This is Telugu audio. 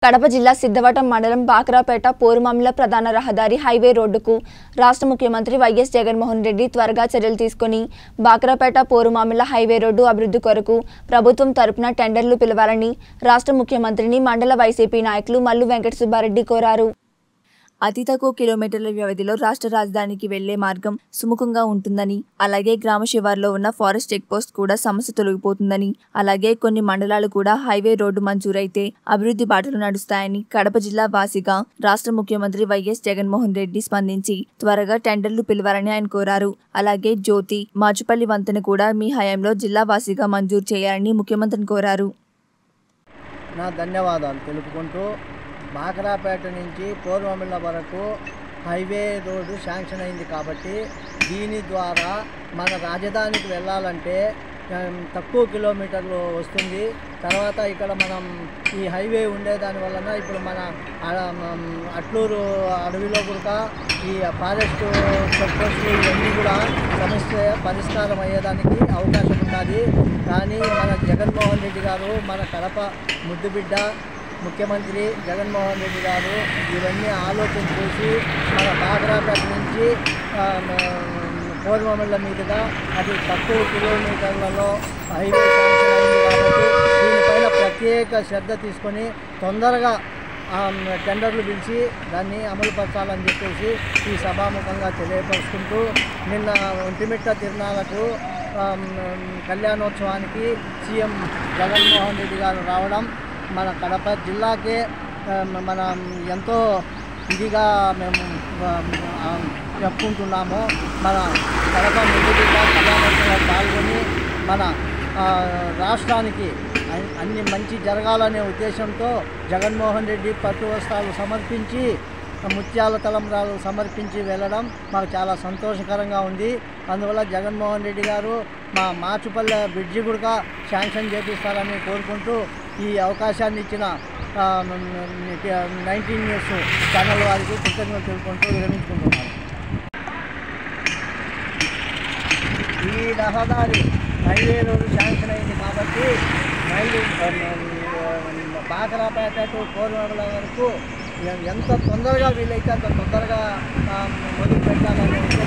కడప జిల్లా సిద్ధవటం మండలం బాక్రాపేట పోరుమామిల ప్రధాన రహదారి హైవే రోడ్డుకు రాష్ట్ర ముఖ్యమంత్రి వైఎస్ జగన్మోహన్ రెడ్డి త్వరగా చర్యలు తీసుకుని బాక్రాపేట పోరుమామిల హైవే రోడ్డు అభివృద్ధి కొరకు ప్రభుత్వం తరపున టెండర్లు పిలవాలని రాష్ట్ర ముఖ్యమంత్రిని మండల వైసీపీ నాయకులు మల్లు వెంకట సుబ్బారెడ్డి కోరారు అతి తక్కువ కిలోమీటర్ల వ్యవధిలో రాష్ట్ర రాజధానికి వెళ్లే మార్గం సుముఖంగా ఉంటుందని అలాగే గ్రామ శివార్లో ఉన్న ఫారెస్ట్ చెక్ పోస్ట్ కూడా సమస్య తొలగిపోతుందని అలాగే కొన్ని మండలాలు కూడా హైవే రోడ్డు మంజూరైతే అభివృద్ధి బాటలు నడుస్తాయని కడప జిల్లా వాసిగా రాష్ట్ర ముఖ్యమంత్రి వైఎస్ జగన్మోహన్ రెడ్డి స్పందించి త్వరగా టెండర్లు పిలవాలని ఆయన కోరారు అలాగే జ్యోతి మాచుపల్లి వంతెన కూడా మీ హయాంలో జిల్లా వాసిగా మంజూరు చేయాలని ముఖ్యమంత్రిని కోరారు నా ధన్యవాదాలు తెలుపుకుంటూ బాకరాపేట నుంచి పూర్వమిళ్ళ వరకు హైవే రోడ్డు శాంక్షన్ అయింది కాబట్టి దీని ద్వారా మన రాజధానికి వెళ్ళాలంటే ఉమ్, తక్కువ కిలోమీటర్లు వస్తుంది తర్వాత ఇక్కడ మనం ఈ హైవే ఉండేదాని వలన ఇప్పుడు మన ఆ- మ్, అట్లూరు అడవిలో కూడా ఈ ఫారెస్ట్ చెక్ పోస్టులు ఇవన్నీ కూడా సమస్య పరిష్కారం అయ్యేదానికి అవకాశం ఉన్నది కానీ మన జగన్మోహన్ రెడ్డి గారు మన కడప ముద్దుబిడ్డ ముఖ్యమంత్రి జగన్మోహన్ రెడ్డి గారు ఇవన్నీ ఆలోచన చేసి మన బాగ్రాపేట నుంచి ఆ, మ- పూర్వమిళ్ళ మీదుగా అది తక్కువ కిలోమీటర్లలో హైవే శాంక్షన్ అయింది కాబట్టి దీనిపైన ప్రత్యేక శ్రద్ధ తీసుకొని తొందరగా ఆ, టెండర్లు పిలిచి దాన్ని అమలుపరచాలని చెప్పేసి ఈ సభాముఖంగా తెలియపరుచుకుంటూ నిన్న ఒంటిమిట్ట తిరునాళ్ళకు ఆ, కళ్యాణోత్సవానికి సీఎం జగన్మోహన్ రెడ్డి గారు రావడం మన కడప జిల్లాకే ఆ, మన ఎంతో ఇదిగా మేము ఆ, ఆ, చెప్పుకుంటున్నాము మన కడప ముందుగా కళ్యాణోత్సవంలో పాల్గొని మన ఆ, రాష్ట్రానికి అన్- అన్ని మంచి జరగాలనే ఉద్దేశంతో జగన్మోహన్ రెడ్డి పట్టు వస్త్రాలు సమర్పించి ముత్యాల తలంబ్రాలు సమర్పించి వెళ్ళడం మాకు చాలా సంతోషకరంగా ఉంది అందువల్ల జగన్మోహన్ రెడ్డి గారు మా మాచుపల్లె బ్రిడ్జి కూడా శాంక్షన్ చేపిస్తారని కోరుకుంటూ ఈ అవకాశాన్ని ఇచ్చిన నైన్టీన్ న్యూస్ ఛానల్ వారికి కృతజ్ఞతలు తెలుపుకుంటూ విరమించుకుంటున్నాను ఈ రహదారి హైవే రోడ్డు శాంక్షన్ అయింది కాబట్టి రైలు బాకరాపేట టు కోరమల వరకు ఎ- ఎంత తొందరగా వీలైతే అంత తొందరగా ఆ, మొదలు పెట్టాలనే ఉద్దేశంతో